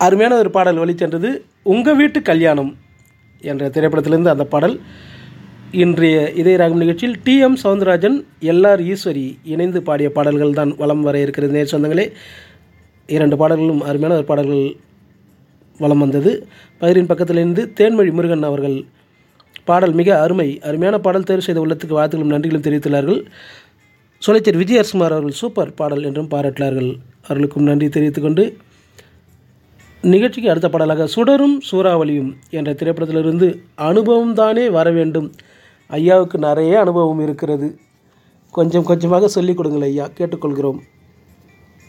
அருமையான ஒரு பாடல் வழிச்சென்றது உங்கள் வீட்டு கல்யாணம் என்ற திரைப்படத்திலிருந்து அந்த பாடல் இன்றைய இதய ராகம் நிகழ்ச்சியில் T M Soundararajan L R Eswari இணைந்து பாடிய பாடல்கள் தான் வலம் வர இருக்கிறது நேர் சொந்தங்களே இரண்டு பாடல்களும் அருமையான ஒரு பாடல்கள் வலம் வந்தது பகிரின் பக்கத்திலிருந்து தேன்மொழி முருகன் அவர்கள் பாடல் மிக அருமை அருமையான பாடல் தேர்வு செய்த உள்ளத்துக்கு வாழ்த்துக்களும் நன்றிகளும் தெரிவித்துள்ளார்கள் சொலைச்சர் விஜயரசுமார் அவர்கள் சூப்பர் பாடல் என்றும் பாராட்டினார்கள் அவர்களுக்கும் நன்றி தெரிவித்துக்கொண்டு நிகழ்ச்சிக்கு அடுத்த பாடலாக சுடரும் சூறாவளியும் என்ற திரைப்படத்திலிருந்து அனுபவம் தானே வர வேண்டும் ஐயாவுக்கு நிறைய அனுபவம் இருக்கிறது கொஞ்சம் கொஞ்சமாக சொல்லிக் கொடுங்கள் ஐயா கேட்டுக்கொள்கிறோம்